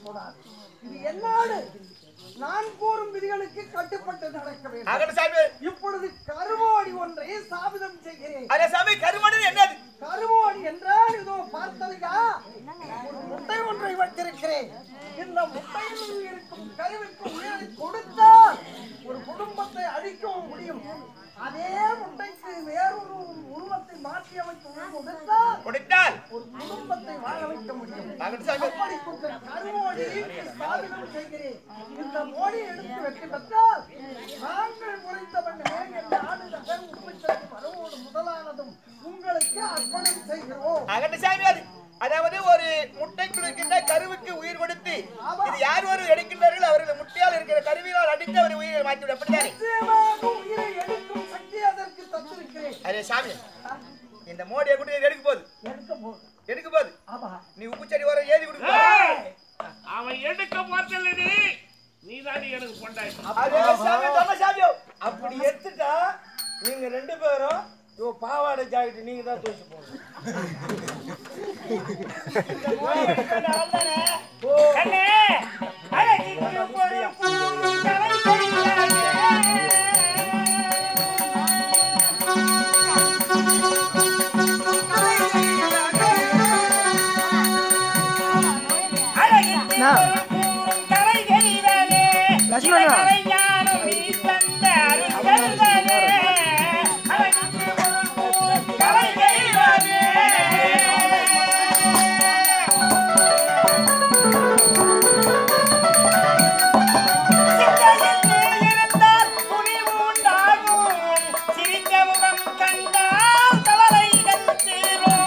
கூடாது இது என்னாடு நான் கூறும் விதிகளுக்கு கட்டுப்பட்டு நடக்க வேண்டும் அகட்டு சாமி இப்பொழுது கருவோடி ஒன்றை சாபிதம் செய்கிறேன் அதே சாமி கருமணன் என்னது கருவோடி என்றால் இதோ பார்த்தலையா ஒரு முட்டை ஒன்றை வைத்திருக்கிறேன் இந்த முட்டையில் இருக்கும் கருவிற்கு உயிரை கொடுத்தால் ஒரு குடும்பத்தை அழிக்கவும் முடியும் அதே முட்டைக்கு வேறொரு உருவத்தை மாற்றி அமைத்து உயிர் கொடுத்தால் கொடுத்தால் ஒரு குடும்பத்தை வாழ வைக்க முடியும் அகட்டு சாமி அப்படிப்பட்ட கருவோடி சாதனம் செய்கிறேன் இந்த மோடி எடுத்து வெற்றி பெற்றால் நாங்கள் முறைத்தவண்ணே என்ற ஆடுதகர் உப்பிச்சத்து வரவோடு முதலானதும் உங்களுக்கு அர்ப்பணம் செய்கிறோம் அகட்டு சாமி அது அதாவது ஒரு முட்டைக்குள் இருக்கின்ற கருவுக்கு உயிர் கொடுத்து இது யார் ஒரு எடுக்கின்றார்கள் அவர்கள் முட்டையால் இருக்கிற கருவியால் அடித்து அவர் உயிரை மாற்றிவிட அப்படித்தானே நிச்சயமாக உயிரை எடுக்கும் சக்தி அதற்கு தந்திருக்கிறேன் அதே சாமி இந்த மோடியை கூட எடுக்க போகுது எடுக்க போதும் எடுக்க போகுது ஆமா நீ உப்பு செடி வர ஏறி கொடுக்க ஏய்! அவன் எடுக்க போறதில்ல நீ நீ தாண்டி எனக்கு பொண்டாட்டி அதே சாமி தம்ம சாமியோ அப்படி எடுத்துட்டா நீங்க ரெண்டு பேரும் இவ பாவாடை ஜாக்கெட் நீங்க தான் தூசி போகணும் கண்ணே அழகிக்கு ஒரு பூந்தலை கொடியானே. அழகிற்கு ஒரு பூந்தலை தெரிவனே. இளங்கலை ஞானம் நீ தந்த அருட்கருணனே. அழகிற்கு ஒரு பூந்தலை தெரிவனே. சிந்தையில் இருந்தால் துணிவு உண்டாகும். சிரித்த முகம் கண்டால் கவலைகள் தீரும்.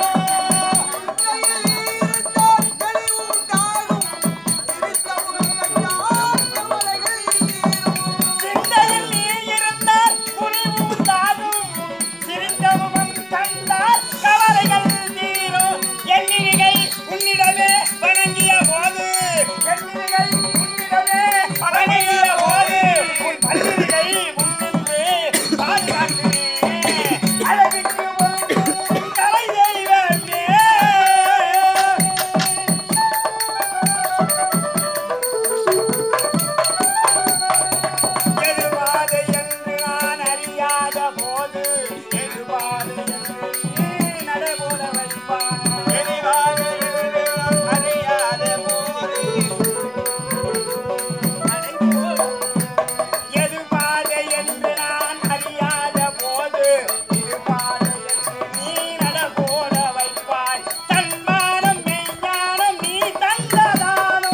சிந்தையில் நீ இருந்தால் துணிவு உண்டாகும். சிரித்த முகம் கண்டால் கவலைகள் தீரும். எண்ணிகை உன்னிடமே வணங்கிய போது எண்ணிகை உன்னிடமே வணங்கிய போது உன் பல்லிகை முன்னின்று பாதுகாக்கிறே அழகுக்கு ஒரு கலை தெய்வமே எதுவாது என்று நான் அறியாத போது எதுவாது என்று நீ நடைபோட வைப்பான் எதுவாது என்று நான் அறியாத போது நடைபோட எது பாதை என்று நான் அறியாத போது இது பாதை என்று நீ நடபோட வைப்பாய் தன்மானம் மெய்ஞானம் நீ தந்ததானோ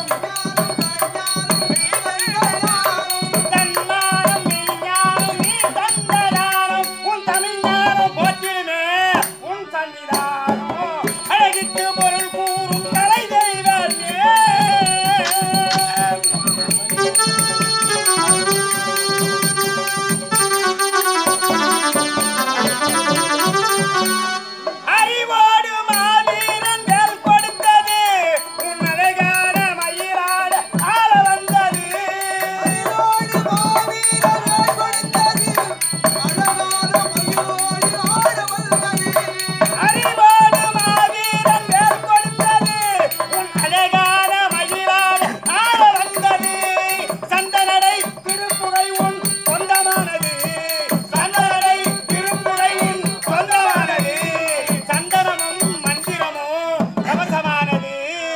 தன்மானம் மெய்ஞானம் நீ தந்ததானம் உன் தமிழ்ஞானம் போற்றிடுமே உன் சன்னிதானம் அழகிட்டு பொருள் கூறும் கலை தெய்வமே அறிவோடு மாவீரன் வேல் கொடுத்தது உன் அழகான மயிலாட ஆள வந்தது அறிவோடு மாவீரன் வேல் கொடுத்தது உன் அழகான மயிலாட ஆள வந்தது சந்தனடை திருப்புகை உன் சொந்தமானது சந்தனடை திருப்புகை உன் சொந்தமானது சந்தனமும் மந்திரமும் கவசமானது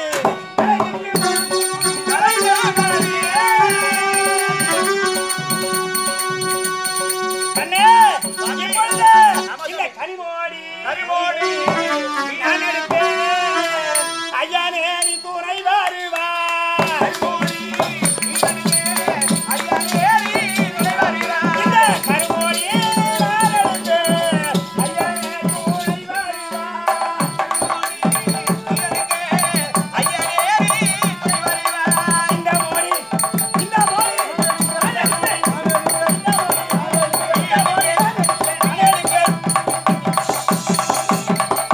அண்ணே, இப்பொழுது இந்த கனிமோடி கனிமோடி நான் எடுப்பேன். ஐயானே நீ துணை வருவாய். இந்த கனிமோடி நான் எடுப்பேன். ஐயானே துணை வருவாய். இந்த மோடி, இந்த மோடி, நான் எடுப்பேன். இந்த மோடி, இந்த மோடி, நான் எடுப்பேன்.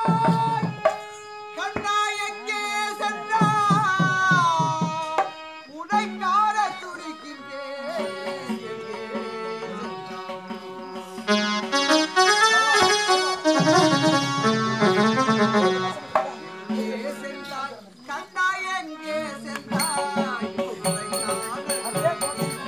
சென்றாய் கண்ணா எங்கே சென்றாய் உடைக்கார துடிக்கின்றேன் எங்கே எங்கே சென்றாய் கண்ணா எங்கே சென்றாய் உடைக்கார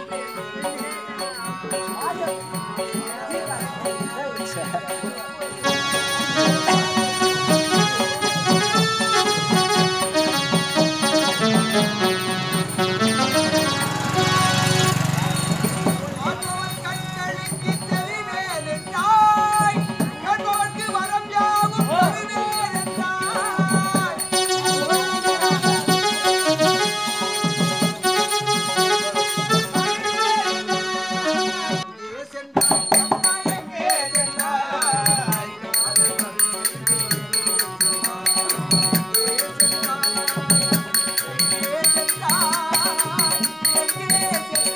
ஆண்டவர் கண்களுக்கு தெரிவேன் என்றாய். கண்பவர்க்கு வரம் யாவும் தருவேன் என்றாய். எங்கே சென்றாய்? அம்மா எங்கே சென்றாய்? எங்கே சென்றாய்? எங்கே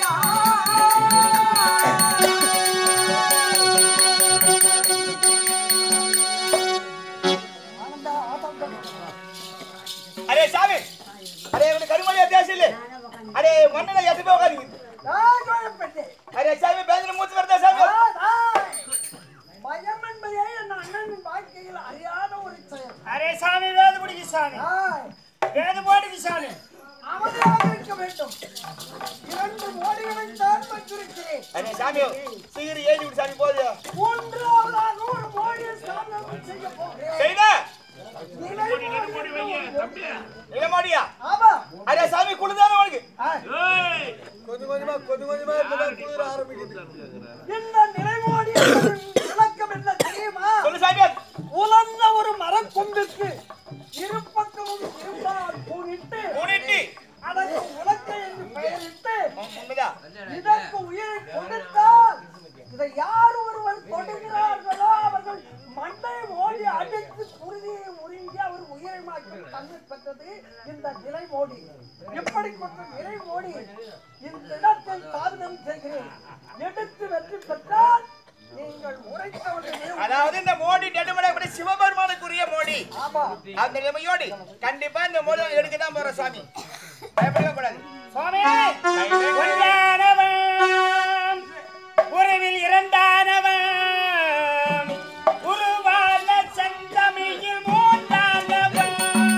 அரே சாமி அரே இவனு கருமலையா பேசல அரே மண்ணல எட்டு போய் உட்காருங்க சென்றாய்? அரே சாமி பேந்திர மூச்சு வருதா சாமி பயம் என்பதே என் அண்ணனின் வாழ்க்கையில் அறியாத ஒரு செயல் அரே சாமி வேது பிடிக்கு சாமி ஆய், வேது போடுக்கு சாமி அமைதியாக இருக்க வேண்டும் இரண்டு மோடிகளை தான் வச்சிருக்கிறேன் அரே சாமி சீக்கிரம் ஏறி விடு சாமி போகுது மூன்றாவதாக ஒரு மோடியை ஸ்தாபனம் செய்ய போகிறேன் செய்தா நிலை போடி வைங்க தம்பி இல்ல மாடியா ஆமா அரே சாமி குளிதான உனக்கு ஆய், ஏய் கொஞ்சம் கொஞ்சமா கொஞ்சம் கொஞ்சமா இப்பதான் குளிர ஆரம்பிக்குது இந்த நிலைமோடி விளக்கம் என்ன தெரியுமா சொல்லு சாமி உலர்ந்த ஒரு மரக்கொம்பிற்கு இருபக்கமும் இருப்பால் பூனிட்டு மூணிட்டு அதற்கு உலக்கை என்று பெயரிட்டு உண்மைதான் இதற்கு உயிரை கொடுத்தால் இதை யார் ஒருவர் தொடுகிறார்களோ அவர்கள் மண்டை மோடி அடித்து குருதியை உறிஞ்சி அவர் உயிரை மாற்றும் தன்மை பெற்றது இந்த நிலை மோடி இப்படிப்பட்ட நிலை மோடி இந்த இடத்தில் சாதனம் செய்கிறேன் எடுத்து வெற்றி பெற்றால் நீங்கள் உரைத்தவர்களே அதாவது இந்த மோடி நெடுமலை அப்படி சிவபெருமானுக்குரிய மோடி ஆமா அந்த நிலைமையோடு கண்டிப்பா இந்த மோடி எடுக்க தான் போற சாமி பயப்படவே கூடாது சுவாமி ஒன்றானவன் உறவில் இரண்டானவன் உருவான செந்தமிழில் மூன்றானவன்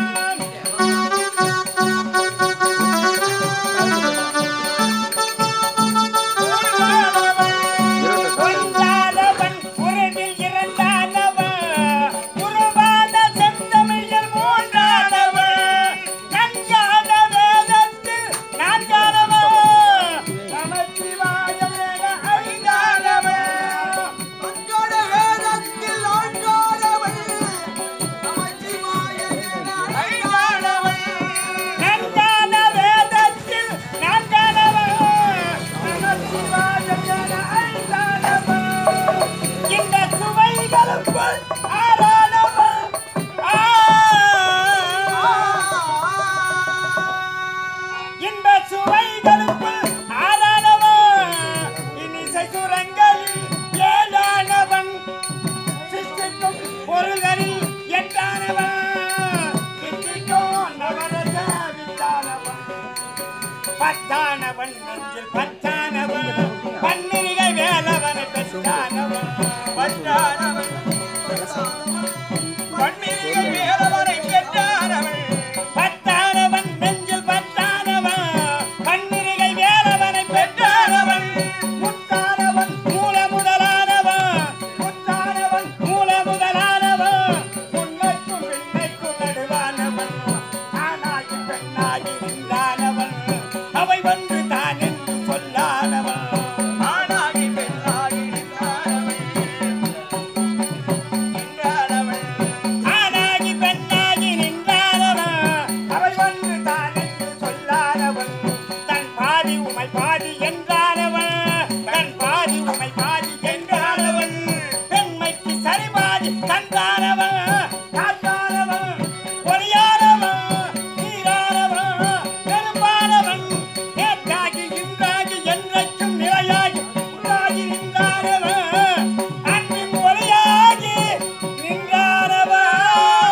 ஒன்றானவன் உறவில் இரண்டானவன் உருவான செந்தமிழில் மூன்றானவன் நஞ்சான வேதத்தில் நான்கானவன் நமச்சிவாயம் என ஐந்தானவன் மங்கள வேதத்தில் ஆண்டாளவள் நமச்சிவாய என ஐந்தாளவள் நஞ்சான வேதத்தில் நான்கானவன் நமச்சிவாயம் என ஐந்தானவன் இந்த சுவைகளுக்குள் ஆறானவன் ஆ இன்ப சுவைகளுக்குள் ஆறானவன் இனிசை சுரங்களில் ஏழானவன் சிஷ்டிக்கும் பொருள்களில் எட்டானவன் சித்திக்கும் நவரச வித்தானவன் பத்தானவன் நெஞ்சில் பத்தானவன் பன்னிரிகை வேலவனை பெற்றானவன் பத்தானவன் பன்னிரிகை வேலவனை பெற்றானவன் பத்தானவன் நெஞ்சில் பத்தானவன் பன்னிரிகை வேலவனை பெற்றானவன் முத்தானவன் மூல முதலானவன் முத்தானவன் மூல முதலானவன் உண்மைக்கும் பெண்மைக்கும் நடுவானவன் ஆனாகி பெண்ணாகி நின்றானவன் அவை வந்து தான் என்று சொல்லானவன் ஆனாகி பெண்ணாகி நின்றானவன் நின்றானவன் ஆனாகி பெண்ணாகி நின்றானவன் அவை வந்து தான் என்று சொல்லானவன் தன் பாதி உமை பாதி என்றானவன் தன் பாதி உமை பாதி என்றானவன் பெண்மைக்கு சரி பாதி தந்தானவன் காத்தானவன் பொறியானவன் நீரானவன் நெருப்பானவன் நேற்றாகி இன்றாகி என்றைக்கும் நிலையாகி உண்டாகி நின்றானவன் அன்பின் ஒளியாகி நின்றானவன்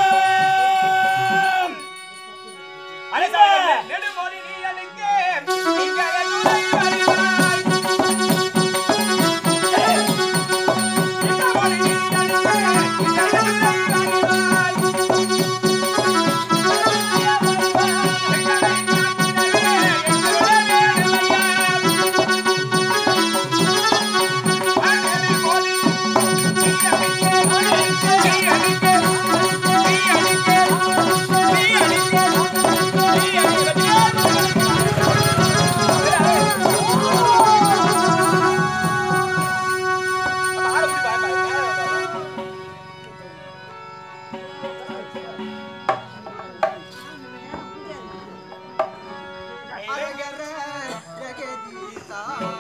அரகர ஜெகதீசா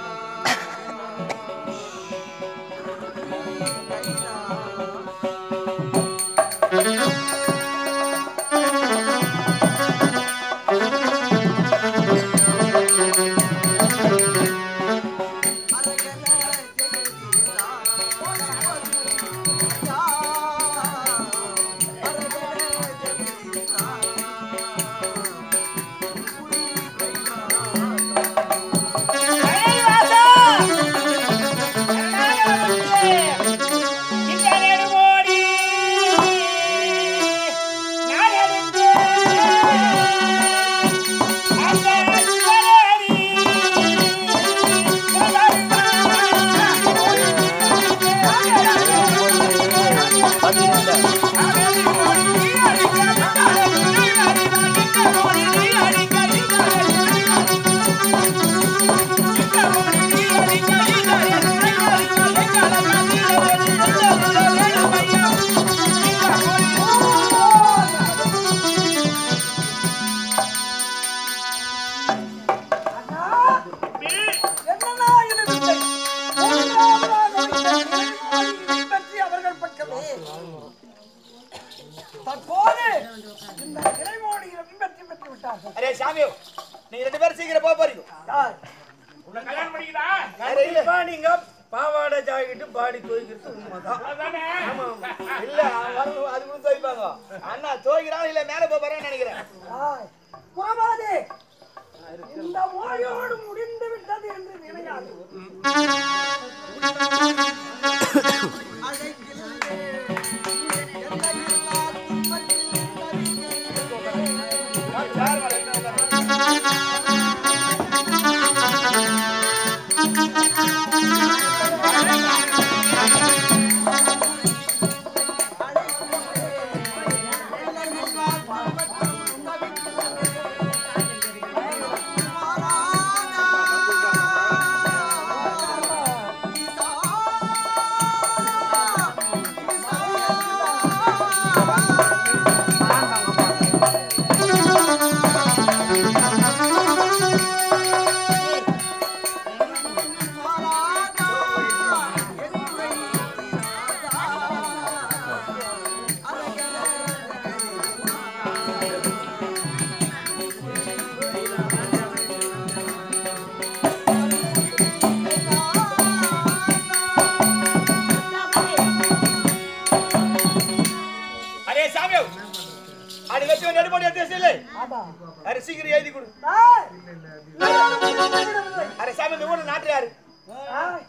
கைலா அரகர ஜெகதீசா யா அரகர ஜெகதீசா என்னன்னா இது வித்தை? மூன்றாவதாக வித்தை இறைவனின் பற்றி அவர்கள் பக்கமே. தற்போது இந்த இறைமோடியில் வெற்றி பெற்று விட்டார்கள் அரே சாமியோ நீங்க ரெண்டு பேரும் சீக்கிரம் போக போறீங்க யார்? உன்னை கல்யாணம் பண்ணிக்கிதா கண்டிப்பா நீங்க பாவாடை ஜாக்கெட்டு பாடி துவைக்கிறது உண்மைதான் அதானே இல்ல அவன் வரணும், அது கூட துவைப்பாங்க அண்ணா துவைக்கிறான் இல்ல மேல போக போறேன்னு நினைக்கிறேன் யார்? புறமாதே இந்த மொழியோடு முடிந்து விட்டது என்று நினையாது அரே சாமியோ அடி வச்சு நடுமணி எடுத்து இல்லை ஆமா அரே சீக்கிரம் எழுதி கொடு ஏய், யாரும் விடவில்லை. அரே சாமி இந்த ஊர்ல நாட்டு யாரு ஏய்,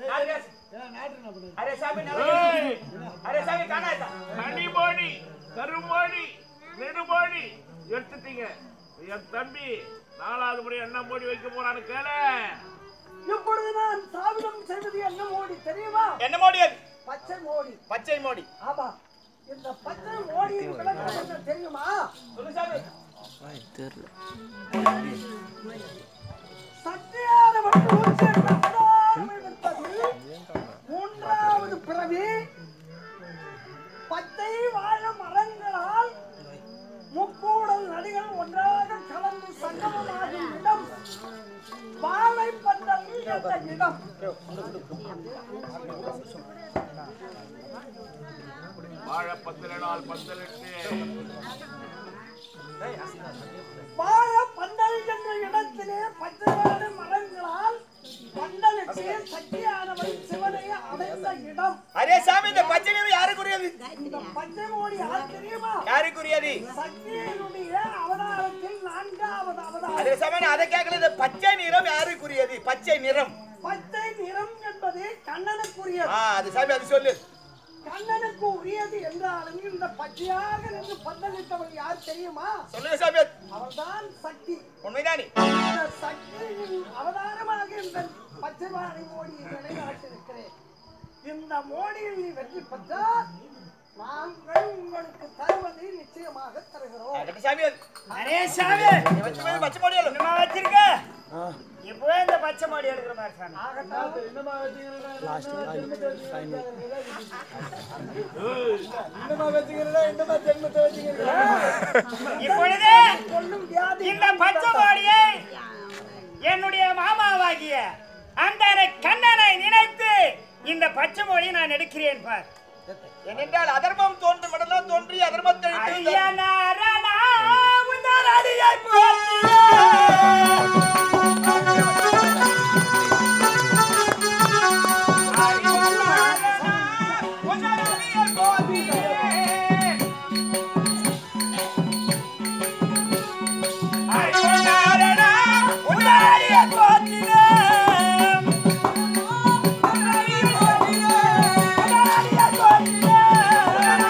அரே சாமி நல்லா எழுதி. அரே சாமி காணாதா கனிமோடி கருமோடி நெடுமோடி எடுத்துட்டீங்க என் தம்பி நாலாவது முறை என்ன மோடி வைக்க போறான்னு கேளு இப்பொழுது நான் சாவிடம் செய்வது என்ன மோடி தெரியுமா என்ன மோடி அது பச்சை மோடி பச்சை மோடி ஆமா இந்த பச்சை மோடியின் விளக்கம் என்ன தெரியுமா சொல்லு சாமி சத்தியானவன் ஊற்றி ரத்தாமை விட்டது மூன்றாவது பிறவி பச்சை வாழ மரங்களால் முக்கூடல் நதிகள் ஒன்றாக கலந்து சங்கமமாகும் இடம் வாழை பந்தல் என்ற இடம் வாழ பத்திர நாள் பந்தலிட்டு வாழ பந்தல் என்ற இடத்திலே பச்சைவாழ மரங்களால் பந்தலிட்டு சக்தியானவன் சிவனை அடைந்த இடம் அரே சாமி இந்த பச்சை நிறம் யாருக்குரியது இந்த பச்சை மோடி யார் தெரியுமா யாருக்குரியது சக்தியினுடைய அவதாரத்தில் நான்காவது அவதாரம் அதே சாமி நான் அதை கேட்கல இந்த பச்சை நிறம் யாருக்குரியது பச்சை நிறம் பச்சை நிறம் என்பது கண்ணனுக்குரியது ஆ அது சாமி அது சொல்லு கண்ணனுக்கு உரியது என்றாலும் இந்த பச்சையாக நின்று பந்தலிட்டவன் யார் தெரியுமா சொல்லுங்க சாமி அவர்தான் சக்தி உண்மைதானே இந்த சக்தியின் அவதாரமாக இந்த பச்சை வாழை மோடியை நிலைநாட்டிருக்கிறேன் இந்த மோடியில் நீ வெற்றி பெற்றால் நாங்கள் உங்களுக்கு தருவதை நிச்சயமாக தருகிறோம் கட்ட சாமி அது. அரே சாமி நீ வச்சு போய் பச்சை மோடி அல்ல என்னமா வச்சிருக்க இப்போ இந்த பச்சை மாடி எடுக்கிற மாதிரி சாமி என்னமா வச்சுக்கிறேன் ஏய், என்னமா வச்சுக்கிறேன் என்னமா ஜென்மத்தை வச்சுக்கிறேன் இப்பொழுது கொல்லும் வியாதி இந்த பச்சை மாடியை என்னுடைய மாமாவாகிய அந்த கண்ணனை நினைத்து இந்த பச்சை மொழி நான் எடுக்கிறேன் பார் ஏனென்றால் அதர்மம் தோன்றும் இடம்லாம் தோன்றி அதர்மத்தை அழித்து ஐயா நாரணா, உந்தன் அடியைப் போற்றியே. ஐயா நாரணா, உந்தன் அடியைப் போற்றியே. ஐயா நாரணா, உந்தன் அடியைப் போற்றியே. உந்தன் அடியைப் போற்றியே. உந்தன் அடியைப் போற்றியே.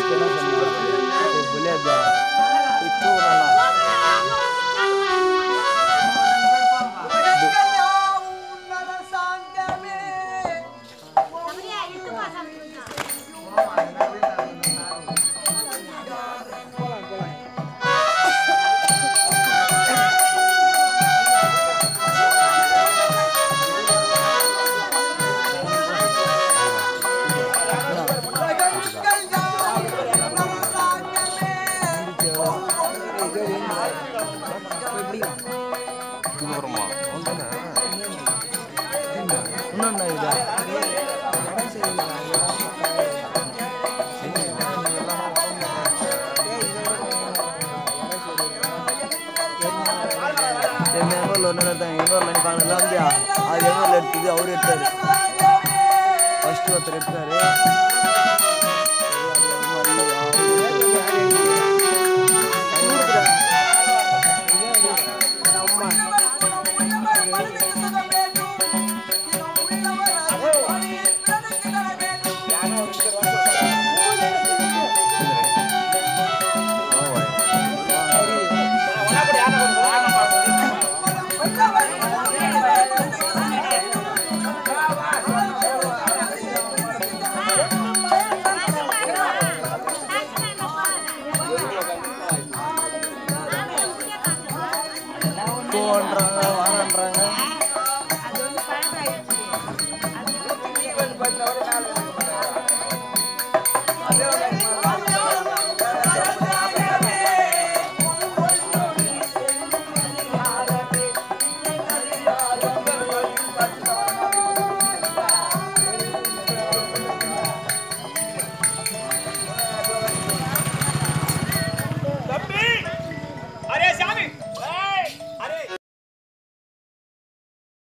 உலகங்கள் யாவும் உன்னத சாந்தமே. உலகங்கள் யாவும் உன்னத சாந்தமே. எங்கள் ஊரில் ஒன்று எடுத்தாங்க எங்கள் ஊரில் காணல வந்து அது எங்கள் ஊரில் எடுத்தது அவர் எடுத்தாரு ஃபர்ஸ்ட் ஒருத்தர் எடுத்தாரு